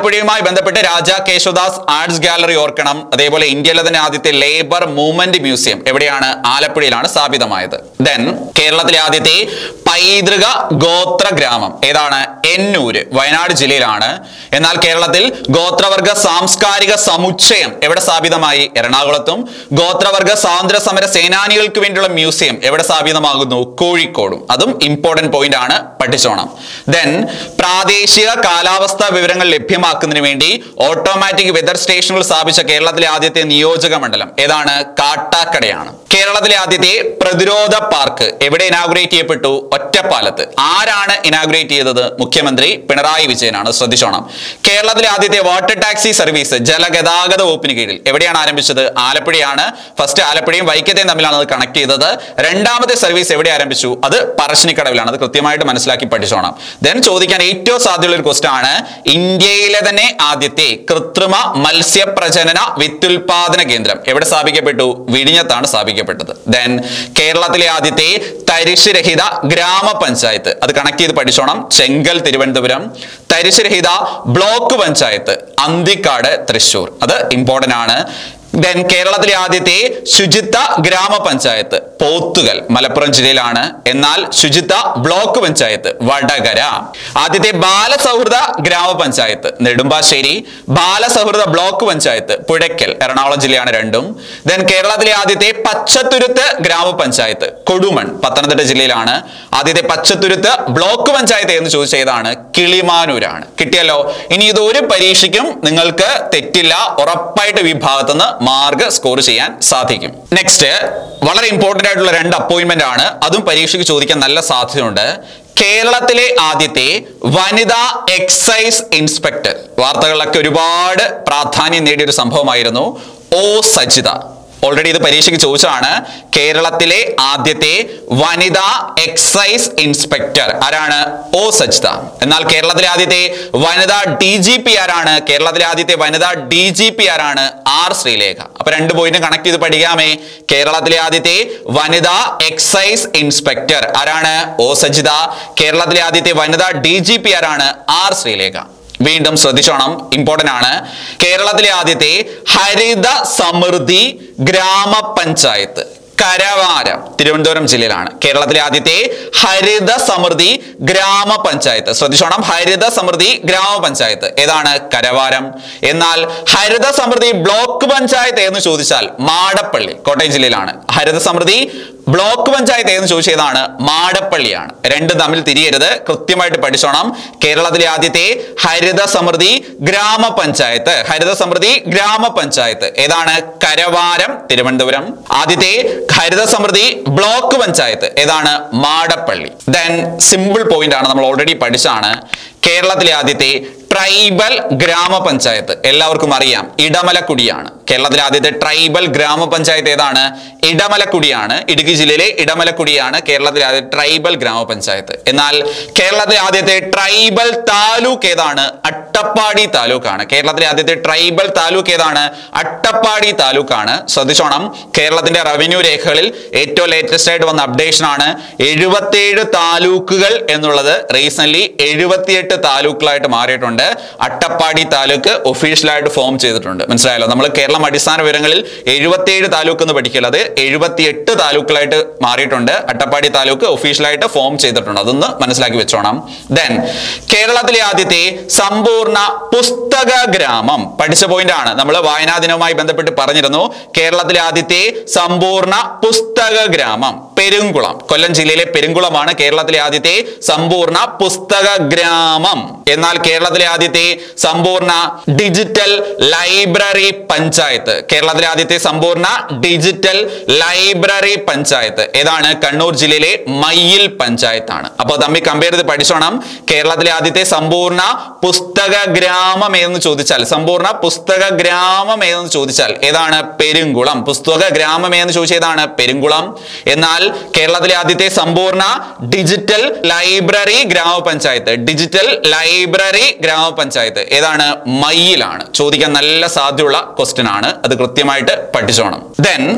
ബന്ധപ്പെട്ട് രാജ കേശവദാസ് ആർട്സ് ഗാലറി ഓർക്കണം അതേപോലെ ഇന്ത്യയിലെ തന്നെ ആദ്യത്തെ ലേബർ മൂവ്മെന്റ് മ്യൂസിയം എവിടെയാണ് ആലപ്പുഴയിലാണ് സ്ഥാപിതമായത് ദെൻ കേരളത്തിലെ ആദ്യത്തെ പൈതൃക ഗോത്ര ഗ്രാമം ഏതാണ് എന്നൂര് വയനാട് ജില്ലയിലാണ് എന്നാൽ കേരളത്തിൽ ഗോത്രവർഗ സാംസ്കാരിക സമുച്ചയം എവിടെ സ്ഥാപിതമായി എറണാകുളത്തും ഗോത്രവർഗ സ്വാതന്ത്ര്യ സമര സേനാനികൾക്ക് വേണ്ടിയുള്ള മ്യൂസിയം എവിടെ സ്ഥാപിതമാകുന്നു കോഴിക്കോടും അതും ഇമ്പോർട്ടന്റ് പോയിന്റ് ആണ് പഠിച്ചോണം ദെൻ പ്രാദേശിക കാലാവസ്ഥാ വിവരങ്ങൾ ലഭ്യമാക്കുന്നതിന് വേണ്ടി ഓട്ടോമാറ്റിക് വെതർ സ്റ്റേഷനുകൾ സ്ഥാപിച്ച കേരളത്തിലെ ആദ്യത്തെ നിയോജക മണ്ഡലം ഏതാണ് കാട്ടാക്കടയാണ് കേരളത്തിലെ ആദ്യത്തെ പ്രതിരോധ പാർക്ക് എവിടെ ഇനാഗുറേറ്റ് ചെയ്യപ്പെട്ടു ഒറ്റപ്പാലത്ത് ആരാണ് ഇനാഗുറേറ്റ് ചെയ്തത് മുഖ്യമന്ത്രി പിണറായി വിജയനാണ് ശ്രദ്ധിച്ചോണം കേരളത്തിലെ ആദ്യത്തെ വാട്ടർ ടാക്സി സർവീസ് ജലഗതാഗത വകുപ്പിന് കീഴിൽ എവിടെയാണ് ആരംഭിച്ചത് ആലപ്പുഴയാണ് ഫസ്റ്റ് ആലപ്പുഴയും വൈക്കത്തെയും തമ്മിലാണ് അത് കണക്ട് ചെയ്തത് രണ്ടാമത്തെ സർവീസ് എവിടെ ആരംഭിച്ചു അത് പറശ്ശിനിക്കടവിലാണ് അത് കൃത്യമായിട്ട് മനസ്സിലാക്കി പഠിച്ചോണം ദെൻ ചോദിക്കാൻ ഏറ്റവും സാധ്യതയുള്ള ഒരു ക്വസ്റ്റൻ ആണ് ഇന്ത്യയിലെ തന്നെ ആദ്യത്തെ കൃത്രിമ മത്സ്യപ്രജനന വിത്തുൽപാദന കേന്ദ്രം എവിടെ സ്ഥാപിക്കപ്പെട്ടു വിഴിഞ്ഞത്താണ് സ്ഥാപിക്കപ്പെട്ടത് ദെൻ കേരളത്തിലെ ആദ്യത്തെ തരിശുരഹിത ഗ്രാമപഞ്ചായത്ത് അത് കണക്ട് ചെയ്ത് പഠിച്ചോണം ചെങ്കൽ തിരുവനന്തപുരം തരിശുരഹിത ബ്ലോക്ക് പഞ്ചായത്ത് അന്തിക്കാട് തൃശൂർ അത് ഇമ്പോർട്ടന്റ് ആണ് ദെൻ കേരളത്തിലെ ആദ്യത്തെ ശുചിത്വ ഗ്രാമപഞ്ചായത്ത് പോത്തുകൽ മലപ്പുറം ജില്ലയിലാണ് എന്നാൽ ശുചിത്വ ബ്ലോക്ക് പഞ്ചായത്ത് വടകര ആദ്യത്തെ ബാലസൗഹൃദ ഗ്രാമപഞ്ചായത്ത് നെടുമ്പാശ്ശേരി ബാലസൗഹൃദ ബ്ലോക്ക് പഞ്ചായത്ത് പുഴയ്ക്കൽ എറണാകുളം ജില്ലയാണ് രണ്ടും ദെൻ കേരളത്തിലെ ആദ്യത്തെ പച്ചത്തുരുത്ത് ഗ്രാമപഞ്ചായത്ത് കൊടുമൺ പത്തനംതിട്ട ജില്ലയിലാണ് ആദ്യത്തെ പച്ചത്തുരുത്ത് ബ്ലോക്ക് പഞ്ചായത്ത് എന്ന് ചോദിച്ചതാണ് കിളിമാനൂരാണ് കിട്ടിയല്ലോ ഇനി ഇത് ഒരു പരീക്ഷയ്ക്കും നിങ്ങൾക്ക് തെറ്റില്ല ഉറപ്പായിട്ട് വിഭാഗത്തുനിന്ന് മാർക്ക് സ്കോർ ചെയ്യാൻ സാധിക്കും നെക്സ്റ്റ് വളരെ ഇമ്പോർട്ടന്റ് ആയിട്ടുള്ള രണ്ട് അപ്പോയിന്റ്മെന്റ് ആണ് അതും പരീക്ഷയ്ക്ക് ചോദിക്കാൻ നല്ല സാധ്യതയുണ്ട് കേരളത്തിലെ ആദ്യത്തെ വനിതാ എക്സൈസ് ഇൻസ്പെക്ടർ വാർത്തകളിലൊക്കെ ഒരുപാട് പ്രാധാന്യം നേടിയ ഒരു സംഭവമായിരുന്നു ഓ സജിത ഓൾറെഡി ഇത് പരീക്ഷയ്ക്ക് ചോദിച്ചതാണ് കേരളത്തിലെ ആദ്യത്തെ വനിതാ എക്സൈസ് ഇൻസ്പെക്ടർ ആരാണ് ഓ സജിത എന്നാൽ കേരളത്തിലെ ആദ്യത്തെ വനിതാ ഡി ജി പി ആരാണ് കേരളത്തിലെ ആദ്യത്തെ വനിതാ ഡി ജി പി ആരാണ് ആർ ശ്രീലേഖ അപ്പൊ രണ്ട് പോയിന്റ് കണക്ട് ചെയ്ത് പഠിക്കാമേ കേരളത്തിലെ ആദ്യത്തെ വനിതാ എക്സൈസ് ഇൻസ്പെക്ടർ ആരാണ് ഓ സജിത കേരളത്തിലെ ആദ്യത്തെ വനിതാ ഡി ജി പി ആരാണ് ആർ ശ്രീലേഖ വീണ്ടും ശ്രദ്ധിച്ചോണം ഇമ്പോർട്ടന്റ് ആണ് കേരളത്തിലെ ആദ്യത്തെ ഹരിത സമൃദ്ധി ഗ്രാമപഞ്ചായത്ത് കരവാരം തിരുവനന്തപുരം ജില്ലയിലാണ് കേരളത്തിലെ ആദ്യത്തെ ഹരിത സമൃദ്ധി ഗ്രാമപഞ്ചായത്ത് ശ്രദ്ധിച്ചോണം ഹരിത സമൃദ്ധി ഗ്രാമപഞ്ചായത്ത് ഏതാണ് കരവാരം എന്നാൽ ഹരിത സമൃദ്ധി ബ്ലോക്ക് പഞ്ചായത്ത് എന്ന് ചോദിച്ചാൽ മാടപ്പള്ളി കോട്ടയം ജില്ലയിലാണ് ഹരിത സമൃദ്ധി ബ്ലോക്ക് പഞ്ചായത്ത് എന്ന് ചോദിച്ചതാണ് മാടപ്പള്ളിയാണ് രണ്ടും തമ്മിൽ തിരിയരുത് കൃത്യമായിട്ട് പഠിച്ചോണം കേരളത്തിലെ ആദ്യത്തെ ഹരിത സമൃദ്ധി ഗ്രാമപഞ്ചായത്ത് ഹരിത സമൃദ്ധി ഗ്രാമപഞ്ചായത്ത് ഏതാണ് കരവാരം തിരുവനന്തപുരം ആദ്യത്തെ ഹരിത സമൃദ്ധി ബ്ലോക്ക് പഞ്ചായത്ത് ഏതാണ് മാടപ്പള്ളി ദെൻ സിമ്പിൾ പോയിന്റ് ആണ് നമ്മൾ ഓൾറെഡി പഠിച്ചാണ് കേരളത്തിലെ ആദ്യത്തെ ട്രൈബൽ ഗ്രാമപഞ്ചായത്ത് എല്ലാവർക്കും അറിയാം ഇടമലക്കുടിയാണ് കേരളത്തിലെ ആദ്യത്തെ ട്രൈബൽ ഗ്രാമപഞ്ചായത്ത് ഏതാണ് ഇടമലക്കുടിയാണ് ഇടുക്കി ജില്ലയിലെ ഇടമലക്കുടിയാണ് കേരളത്തിലെ ആദ്യത്തെ ട്രൈബൽ ഗ്രാമപഞ്ചായത്ത് എന്നാൽ കേരളത്തിലെ ആദ്യത്തെ ട്രൈബൽ താലൂക്ക് ഏതാണ് അട്ടപ്പാടി താലൂക്കാണ് കേരളത്തിലെ ആദ്യത്തെ ട്രൈബൽ താലൂക്ക് ഏതാണ് അട്ടപ്പാടി താലൂക്കാണ് ശ്രദ്ധിച്ചോണം കേരളത്തിന്റെ റവന്യൂ രേഖകളിൽ ഏറ്റവും ലേറ്റസ്റ്റ് ആയിട്ട് വന്ന അപ്ഡേഷൻ ആണ് എഴുപത്തിയേഴ് താലൂക്കുകൾ എന്നുള്ളത് റീസെന്റ് എഴുപത്തിയെട്ട് താലൂക്കുകളായിട്ട് മാറിയിട്ടുണ്ട് അട്ടപ്പാടി താലൂക്ക് ഒഫീഷ്യലായിട്ട് ഫോം ചെയ്തിട്ടുണ്ട് മനസ്സിലായല്ലോ നമ്മൾ കേരളം അടിസ്ഥാന വിവരങ്ങളിൽ എഴുപത്തിയേഴ് താലൂക്ക് എന്ന് പഠിക്കില്ല അത് എഴുപത്തിയെട്ട് താലൂക്കുകളായിട്ട് മാറിയിട്ടുണ്ട് അട്ടപ്പാടി താലൂക്ക് ഒഫീഷ്യലായിട്ട് ഫോം ചെയ്തിട്ടുണ്ട് അതൊന്ന് മനസ്സിലാക്കി വെച്ചോണം ദെൻ കേരളത്തിലെ ആദ്യത്തെ സമ്പൂർണ്ണ പുസ്തക ഗ്രാമം പഠിച്ച പോയിന്റ് ആണ് നമ്മൾ വായനാ ദിനവുമായി ബന്ധപ്പെട്ട് പറഞ്ഞിരുന്നു കേരളത്തിലെ ആദ്യത്തെ സമ്പൂർണ്ണ പുസ്തക ഗ്രാമം പെരുങ്കുളം കൊല്ലം ജില്ലയിലെ പെരുങ്കുളമാണ് കേരളത്തിലെ ആദ്യത്തെ സമ്പൂർണ്ണ പുസ്തക ഗ്രാമം എന്നാൽ കേരളത്തിലെ ആദ്യത്തെ സമ്പൂർണ്ണ ഡിജിറ്റൽ ലൈബ്രറി പഞ്ചായത്ത് കേരളത്തിലെ ആദ്യത്തെ സമ്പൂർണ്ണ ഡിജിറ്റൽ ലൈബ്രറി പഞ്ചായത്ത് ഏതാണ് കണ്ണൂർ ജില്ലയിലെ മയ്യിൽ പഞ്ചായത്താണ് അപ്പോൾ തമ്മിൽ കമ്പയർ ചെയ്ത് പഠിച്ചോണം കേരളത്തിലെ ആദ്യത്തെ സമ്പൂർണ്ണ പുസ്തക ഗ്രാമം ഏതെന്ന് ചോദിച്ചാൽ സമ്പൂർണ്ണ പുസ്തക ഗ്രാമം ഏതെന്ന് ചോദിച്ചാൽ ഏതാണ് പെരുങ്കുളം പുസ്തക ഗ്രാമം ഏതെന്ന് ചോദിച്ചതാണ് പെരുങ്കുളം എന്നാൽ കേരളത്തിലെ ആദ്യത്തെ സമ്പൂർണ്ണ digital library grama panchayat digital library grama panchayat ഏതാണ് മയ്യിലാണ് ചോദിക്കാൻ നല്ല സാധ്യതയുള്ള ക്വസ്റ്റ്യൻ ആണ് അത് കൃത്യമായിട്ട് പഠിച്ചോണം ദെൻ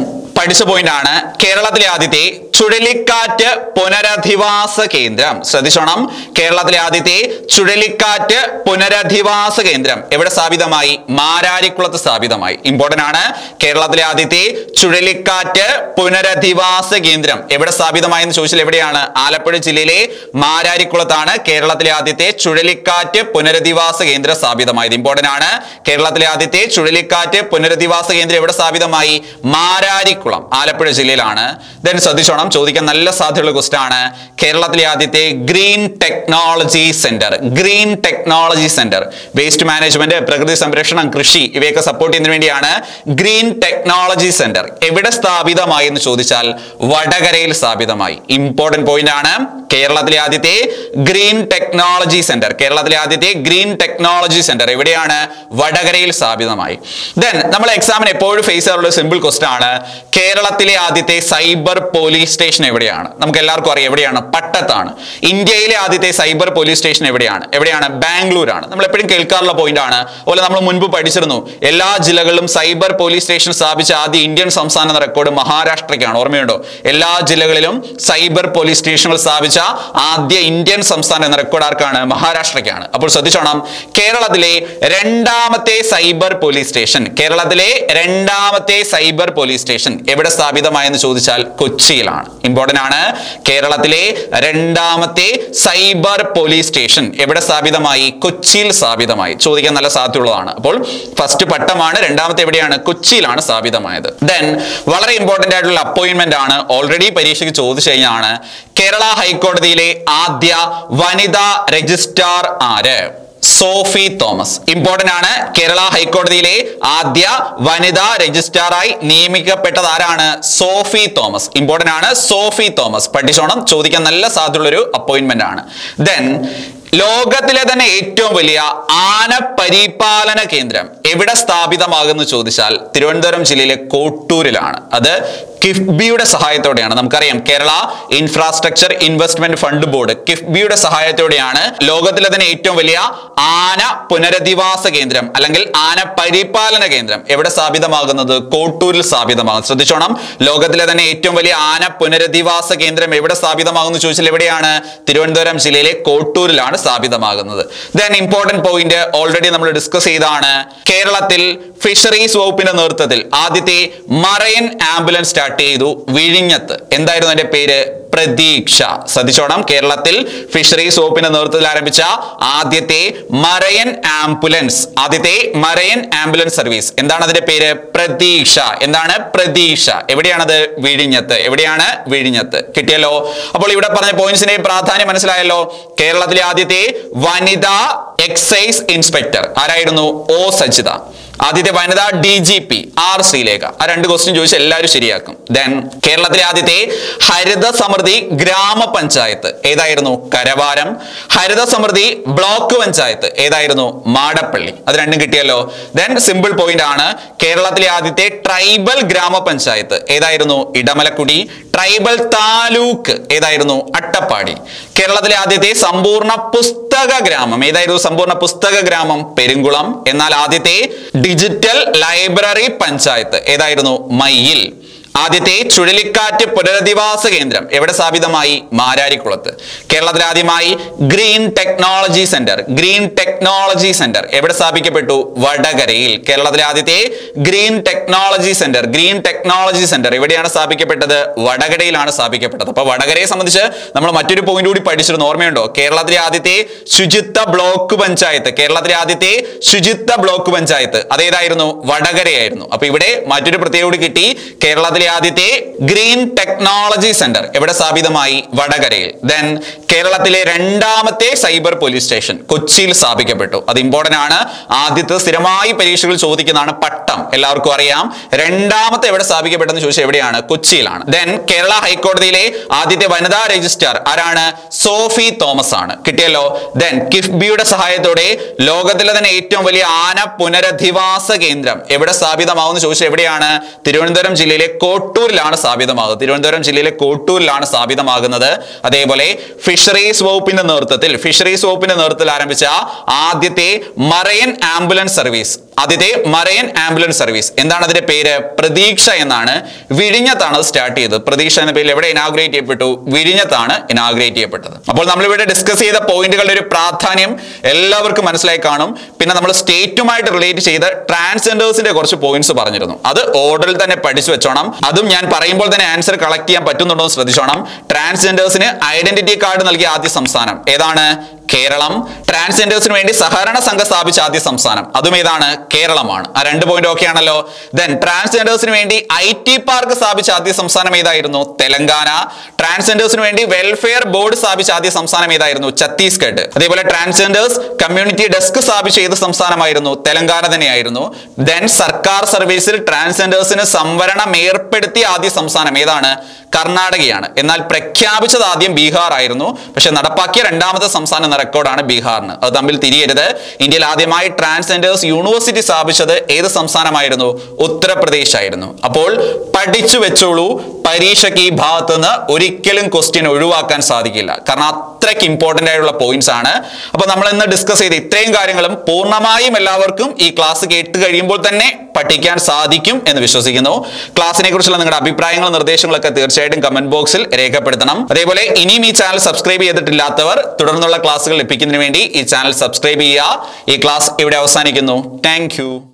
പഠിച്ച പോയിന്റ് ആണ് കേരളത്തിലെ ആദ്യത്തെ ചുഴലിക്കാറ്റ് പുനരധിവാസ കേന്ദ്രം ശ്രദ്ധിച്ചോണം കേരളത്തിലെ ആദ്യത്തെ ചുഴലിക്കാറ്റ് പുനരധിവാസ കേന്ദ്രം എവിടെ സ്ഥാപിതമായി മാരാരിക്കുളത്ത് സ്ഥാപിതമായി ഇമ്പോർട്ടന്റ് ആണ് കേരളത്തിലെ ആദ്യത്തെ ചുഴലിക്കാറ്റ് പുനരധിവാസ കേന്ദ്രം എവിടെ സ്ഥാപിതമായി എന്ന് ചോദിച്ചാൽ എവിടെയാണ് ആലപ്പുഴ ജില്ലയിലെ മാരാരിക്കുളത്താണ് കേരളത്തിലെ ആദ്യത്തെ ചുഴലിക്കാറ്റ് പുനരധിവാസ കേന്ദ്രം സ്ഥാപിതമായത് ഇമ്പോർട്ടന്റ് ആണ് കേരളത്തിലെ ആദ്യത്തെ ചുഴലിക്കാറ്റ് പുനരധിവാസ കേന്ദ്രം എവിടെ സ്ഥാപിതമായി മാരാരിക്കുളം ആലപ്പുഴ ജില്ലയിലാണ് ദെൻ ശ്രദ്ധിച്ചോണം ചോദിക്കാൻ നല്ല സാധ്യതയുള്ള ക്വസ്റ്റ് ആണ് കേരളത്തിലെ ആദ്യത്തെ green technology centre green technology centre waste management പ്രകൃതി സംരക്ഷണം കൃഷി ഇവയൊക്കെ സപ്പോർട്ട് ചെയ്യുന്നതിന് വേണ്ടിയാണ് ഗ്രീൻ ടെക്നോളജി സെന്റർ എവിടെ സ്ഥാപിതമായി എന്ന് ചോദിച്ചാൽ വടകരയിൽ സ്ഥാപിതമായി ഇമ്പോർട്ടന്റ് പോയിന്റ് ആണ് കേരളത്തിലെ ആദ്യത്തെ ഗ്രീൻ ടെക്നോളജി സെന്റർ കേരളത്തിലെ ആദ്യത്തെ ഗ്രീൻ ടെക്നോളജി സെന്റർ എവിടെയാണ് വടകരയിൽ സ്ഥാപിതമായി ദെൻ നമ്മൾ എക്സാമിന് എപ്പോഴും ഫേസ് ചെയ്യാറുള്ള സിമ്പിൾ ക്വസ്റ്റൻ ആണ് കേരളത്തിലെ ആദ്യത്തെ സൈബർ പോലീസ് സ്റ്റേഷൻ എവിടെയാണ് നമുക്ക് എല്ലാവർക്കും അറിയാം എവിടെയാണ് പട്ടത്താണ് ഇന്ത്യയിലെ ആദ്യത്തെ സൈബർ പോലീസ് സ്റ്റേഷൻ എവിടെയാണ് എവിടെയാണ് ബാംഗ്ലൂരാണ് നമ്മൾ എപ്പോഴും കേൾക്കാറുള്ള പോയിന്റ് ആണ് അതുപോലെ നമ്മൾ മുൻപ് പഠിച്ചിരുന്നു എല്ലാ ജില്ലകളിലും സൈബർ പോലീസ് സ്റ്റേഷൻ സ്ഥാപിച്ച ആദ്യ ഇന്ത്യൻ സംസ്ഥാനം എന്ന റെക്കോർഡ് മഹാരാഷ്ട്രയ്ക്കാണ് ഓർമ്മയുണ്ടോ എല്ലാ ജില്ലകളിലും സൈബർ പോലീസ് സ്റ്റേഷനുകൾ സ്ഥാപിച്ച ആദ്യ ഇന്ത്യൻ സംസ്ഥാനം എന്ന റെക്കോർഡ് ആർക്കാണ് മഹാരാഷ്ട്രയ്ക്കാണ് അപ്പോൾ ശ്രദ്ധിച്ചോണം കേരളത്തിലെ രണ്ടാമത്തെ സൈബർ പോലീസ് സ്റ്റേഷൻ കേരളത്തിലെ രണ്ടാമത്തെ സൈബർ പോലീസ് സ്റ്റേഷൻ എവിടെ സ്ഥാപിതമായെന്ന് ചോദിച്ചാൽ കൊച്ചിയിലാണ് ഇമ്പോർട്ടന്റ് ആണ് കേരളത്തിലെ രണ്ടാമത്തെ സൈബർ പോലീസ് സ്റ്റേഷൻ എവിടെ സ്ഥാപിതമായി കൊച്ചിയിൽ സ്ഥാപിതമായി ചോദിക്കാൻ നല്ല സാധ്യതയുള്ളതാണ് അപ്പോൾ ഫസ്റ്റ് പട്ടമാണ് രണ്ടാമത്തെ എവിടെയാണ് കൊച്ചിയിലാണ് സ്ഥാപിതമായത് ദെൻ വളരെ ഇമ്പോർട്ടന്റ് ആയിട്ടുള്ള അപ്പോയിന്റ്മെന്റ് ആണ് ഓൾറെഡി പരീക്ഷയ്ക്ക് ചോദിച്ചു കഴിഞ്ഞാണ് കേരള ഹൈക്കോടതിയിലെ ആദ്യ വനിതാ രജിസ്ട്രാർ ആര് സോഫി തോമസ് ഇമ്പോർട്ടന്റ് ആണ് കേരള ഹൈക്കോടതിയിലെ ആദ്യ വനിതാ രജിസ്ട്രാറായി നിയമിക്കപ്പെട്ടത് ആരാണ് സോഫി തോമസ് ഇമ്പോർട്ടന്റ് ആണ് സോഫി തോമസ് പഠിച്ചോണം ചോദിക്കാൻ നല്ല സാധ്യതയുള്ള ഒരു അപ്പോയിന്റ്മെന്റ് ആണ് ദെൻ ലോകത്തിലെ തന്നെ ഏറ്റവും വലിയ ആന പരിപാലന കേന്ദ്രം എവിടെ സ്ഥാപിതമാകുന്നു ചോദിച്ചാൽ തിരുവനന്തപുരം ജില്ലയിലെ കോട്ടൂരിലാണ് അത് കിഫ്ബിയുടെ സഹായത്തോടെയാണ് നമുക്കറിയാം Kerala infrastructure investment fund board കിഫ്ബിയുടെ സഹായത്തോടെയാണ് ലോകത്തിലെ തന്നെ ഏറ്റവും വലിയ ആന പുനരധിവാസ കേന്ദ്രം അല്ലെങ്കിൽ ആന പരിപാലന കേന്ദ്രം എവിടെ സ്ഥാപിതമാകുന്നത് കോട്ടൂരിൽ സ്ഥാപിതമാകും ശ്രദ്ധിച്ചോണം ലോകത്തിലെ തന്നെ ഏറ്റവും വലിയ ആന പുനരധിവാസ കേന്ദ്രം എവിടെ സ്ഥാപിതമാകുന്നു ചോദിച്ചാൽ എവിടെയാണ് തിരുവനന്തപുരം ജില്ലയിലെ കോട്ടൂരിലാണ് സ്ഥാപിതമാകുന്നത് ദെൻ ഇമ്പോർട്ടന്റ് പോയിന്റ് ഓൾറെഡി നമ്മൾ ഡിസ്കസ് ചെയ്താണ് കേരളത്തിൽ ഫിഷറീസ് വകുപ്പിന്റെ നേതൃത്വത്തിൽ ആദ്യത്തെ മറൈൻ ആംബുലൻസ് സ്റ്റാർട്ട് ചെയ്തു വിഴിഞ്ഞത്ത് എന്തായിരുന്നു അതിന്റെ പേര് പ്രതീക്ഷ ശ്രദ്ധിച്ചോണം കേരളത്തിൽ ഫിഷറീസ് വകുപ്പിന്റെ നേതൃത്വത്തിൽ ആരംഭിച്ച ആദ്യത്തെ മറയൻ ആംബുലൻസ് ആദ്യത്തെ മറയൻ ആംബുലൻസ് സർവീസ് എന്താണ് അതിന്റെ പേര് പ്രതീക്ഷ എന്താണ് പ്രതീക്ഷ എവിടെയാണത് വിഴിഞ്ഞത്ത് എവിടെയാണ് വിഴിഞ്ഞത്ത് കിട്ടിയല്ലോ അപ്പോൾ ഇവിടെ പറഞ്ഞ പോയിന്റ്സിന്റെ പ്രാധാന്യം മനസ്സിലായല്ലോ കേരളത്തിലെ ആദ്യത്തെ വനിതാ എക്സൈസ് ഇൻസ്പെക്ടർ ആരായിരുന്നു ഒ സജിത ആദ്യത്തെ വനിതാ D G P R Sreelekha ആ രണ്ട് ക്വസ്റ്റ്യൻ ചോദിച്ചാൽ എല്ലാവരും ശരിയാക്കും ദെൻ കേരളത്തിലെ ആദ്യത്തെ ഹരിത സമൃദ്ധി ഗ്രാമപഞ്ചായത്ത് ഏതായിരുന്നു കരവാരം ഹരിത സമൃദ്ധി ബ്ലോക്ക് പഞ്ചായത്ത് ഏതായിരുന്നു മാടപ്പള്ളി അത് രണ്ടും കിട്ടിയല്ലോ ദെൻ സിമ്പിൾ പോയിന്റ് ആണ് കേരളത്തിലെ ആദ്യത്തെ ട്രൈബൽ ഗ്രാമപഞ്ചായത്ത് ഏതായിരുന്നു ഇടമലക്കുടി ട്രൈബൽ താലൂക്ക് ഏതായിരുന്നു അട്ടപ്പാടി കേരളത്തിലെ ആദ്യത്തെ സമ്പൂർണ്ണ പുസ്തക ഗ്രാമം ഏതായിരുന്നു സമ്പൂർണ്ണ പുസ്തക ഗ്രാമം പെരുങ്കുളം എന്നാൽ ആദ്യത്തെ ഡിജിറ്റൽ ലൈബ്രറി പഞ്ചായത്ത് ഏതായിരുന്നു മയ്യിൽ ആദ്യത്തെ ചുഴലിക്കാറ്റ് പുനരധിവാസ കേന്ദ്രം എവിടെ സ്ഥാപിതമായി മാരാരിക്കുളത്ത് കേരളത്തിൽ ആദ്യമായി green technology centre green technology centre എവിടെ സ്ഥാപിക്കപ്പെട്ടു വടകരയിൽ കേരളത്തിലെ ആദ്യത്തെ green technology centre green technology centre എവിടെയാണ് സ്ഥാപിക്കപ്പെട്ടത് വടകരയിലാണ് സ്ഥാപിക്കപ്പെട്ടത് അപ്പൊ വടകരയെ സംബന്ധിച്ച് നമ്മൾ മറ്റൊരു പോയിന്റ് കൂടി പഠിച്ചിരുന്നു ഓർമ്മയുണ്ടോ കേരളത്തിലെ ആദ്യത്തെ ശുചിത്വ ബ്ലോക്ക് പഞ്ചായത്ത് കേരളത്തിലെ ആദ്യത്തെ ശുചിത്വ ബ്ലോക്ക് പഞ്ചായത്ത് അതേതായിരുന്നു വടകരയായിരുന്നു അപ്പൊ ഇവിടെ മറ്റൊരു പ്രത്യേകത കൂടി കിട്ടി കേരളത്തിലെ ആദ്യത്തെ ഗ്രീൻ ടെക്നോളജി സെന്റർ എവിടെ സ്ഥാപിതമായി വടകരയിൽ ദെൻ കേരളത്തിലെ രണ്ടാമത്തെ സൈബർ പോലീസ് സ്റ്റേഷൻ കൊച്ചിയിൽ സ്ഥാപിക്കപ്പെട്ടു അത് ഇമ്പോർട്ടന്റ് ആണ് ആദ്യത്തെ സ്ഥിരമായി പരീക്ഷകൾ ചോദിക്കുന്നതാണ് പട്ടം എല്ലാവർക്കും അറിയാം രണ്ടാമത്തെ എവിടെ സ്ഥാപിക്കപ്പെട്ടെന്ന് ചോദിച്ചാൽ എവിടെയാണ് കൊച്ചിയിലാണ് ദെൻ കേരള ഹൈക്കോടതിയിലെ ആദ്യത്തെ വനിതാ രജിസ്ട്രാർ ആരാണ് സോഫി തോമസ് ആണ് കിട്ടിയല്ലോ ദെൻ കിഫ്ബിയുടെ സഹായത്തോടെ ലോകത്തിലെ തന്നെ ഏറ്റവും വലിയ ആന പുനരധിവാസ കേന്ദ്രം എവിടെ സ്ഥാപിതമാവുമെന്ന് ചോദിച്ചാൽ എവിടെയാണ് തിരുവനന്തപുരം ജില്ലയിലെ കോട്ടൂരിലാണ് സ്ഥാപിതമാകുന്നത് തിരുവനന്തപുരം ജില്ലയിലെ കോട്ടൂരിലാണ് സ്ഥാപിതമാകുന്നത് അതേപോലെ ഫിഷറീസ് വകുപ്പിന്റെ നേതൃത്വത്തിൽ ഫിഷറീസ് വകുപ്പിന്റെ നേതൃത്വത്തിൽ ആരംഭിച്ച ആദ്യത്തെ മറൈൻ ആംബുലൻസ് സർവീസ് ആദ്യത്തെ മറൈൻ ആംബുലൻസ് സർവീസ് എന്താണ് അതിന്റെ പേര് പ്രതീക്ഷ എന്നാണ് വിഴിഞ്ഞത്താണ് അത് സ്റ്റാർട്ട് ചെയ്തത് പ്രതീക്ഷ എന്ന പേരിൽ എവിടെ ഇനാഗ്രേറ്റ് ചെയ്യപ്പെട്ടു വിഴിഞ്ഞത്താണ് ഇനാഗ്രേറ്റ് ചെയ്യപ്പെട്ടത് അപ്പോൾ നമ്മൾ ഇവിടെ ഡിസ്കസ് ചെയ്ത പോയിന്റുകളുടെ ഒരു പ്രാധാന്യം എല്ലാവർക്കും മനസ്സിലായി കാണും പിന്നെ നമ്മൾ സ്റ്റേറ്റുമായിട്ട് റിലേറ്റ് ചെയ്ത് ട്രാൻസ്ജെൻഡേഴ്സിന്റെ കുറച്ച് പോയിന്റ്സ് പറഞ്ഞിരുന്നു അത് ഓർഡറിൽ തന്നെ പഠിച്ചു വെച്ചോണം അതും ഞാൻ പറയുമ്പോൾ തന്നെ ആൻസർ കളക്ട് ചെയ്യാൻ പറ്റുന്നുണ്ടോ എന്ന് ശ്രദ്ധിച്ചോണം ട്രാൻസ്ജെൻഡേഴ്സിന് ഐഡന്റിറ്റി കാർഡ് നൽകിയ ആദ്യ സംസ്ഥാനം ഏതാണ് കേരളം ട്രാൻസ്ജെൻഡേഴ്സിന് വേണ്ടി സഹകരണ സംഘം സ്ഥാപിച്ച ആദ്യ സംസ്ഥാനം അതും ഏതാണ് കേരളമാണ് ആ രണ്ട് പോയിന്റ് ഓക്കെ ആണല്ലോ ദെൻ ട്രാൻസ്ജെൻഡേഴ്സിന് വേണ്ടി ഐ ടി പാർക്ക് സ്ഥാപിച്ച ആദ്യ സംസ്ഥാനം ഏതായിരുന്നു തെലങ്കാന ട്രാൻസ്ജെൻഡേഴ്സിന് വേണ്ടി വെൽഫെയർ ബോർഡ് സ്ഥാപിച്ച ആദ്യ സംസ്ഥാനം ഏതായിരുന്നു ഛത്തീസ്ഗഡ് അതേപോലെ ട്രാൻസ്ജെൻഡേഴ്സ് കമ്മ്യൂണിറ്റി ഡെസ്ക് സ്ഥാപിച്ച ഏത് സംസ്ഥാനമായിരുന്നു തെലങ്കാന തന്നെയായിരുന്നു ദെൻ സർക്കാർ സർവീസിൽ ട്രാൻസ്ജെൻഡേഴ്സിന് സംവരണം ഏർപ്പെടുത്തിയ ആദ്യ സംസ്ഥാനം ഏതാണ് കർണാടകയാണ് എന്നാൽ പ്രഖ്യാപിച്ചത് ആദ്യം ബീഹാർ ആയിരുന്നു പക്ഷെ നടപ്പാക്കിയ രണ്ടാമത്തെ സംസ്ഥാനം എന്ന റെക്കോർഡാണ് ബീഹാറിന് അത് തമ്മിൽ തിരിയരുത് ഇന്ത്യയിൽ ആദ്യമായി ട്രാൻസ്ജെൻഡേഴ്സ് യൂണിവേഴ്സിറ്റി സ്ഥാപിച്ചത് ഏത് സംസ്ഥാനമായിരുന്നു ഉത്തർപ്രദേശ് ആയിരുന്നു അപ്പോൾ പഠിച്ചു വെച്ചോളൂ പരീക്ഷയ്ക്ക് ഈ ഭാഗത്ത് നിന്ന് ഒരിക്കലും ക്വസ്റ്റ്യൻ ഒഴിവാക്കാൻ സാധിക്കില്ല കാരണം അത്രയ്ക്ക് ഇമ്പോർട്ടന്റ് ആയിട്ടുള്ള പോയിന്റ്സ് ആണ് അപ്പോൾ നമ്മൾ ഇന്ന് ഡിസ്കസ് ചെയ്ത ഇത്രയും കാര്യങ്ങളും പൂർണ്ണമായും എല്ലാവർക്കും ഈ ക്ലാസ് കേട്ട് കഴിയുമ്പോൾ തന്നെ പഠിക്കാൻ സാധിക്കും എന്ന് വിശ്വസിക്കുന്നു ക്ലാസ്സിനെ കുറിച്ചുള്ള നിങ്ങളുടെ അഭിപ്രായങ്ങളും നിർദ്ദേശങ്ങളൊക്കെ തീർച്ചയായിട്ടും കമന്റ് ബോക്സിൽ രേഖപ്പെടുത്തണം അതേപോലെ ഇനിയും ഈ ചാനൽ സബ്സ്ക്രൈബ് ചെയ്തിട്ടില്ലാത്തവർ തുടർന്നുള്ള ക്ലാസ്സുകൾ ലഭിക്കുന്നതിന് വേണ്ടി ഈ ചാനൽ സബ്സ്ക്രൈബ് ചെയ്യുക ഈ ക്ലാസ് ഇവിടെ അവസാനിക്കുന്നു താങ്ക്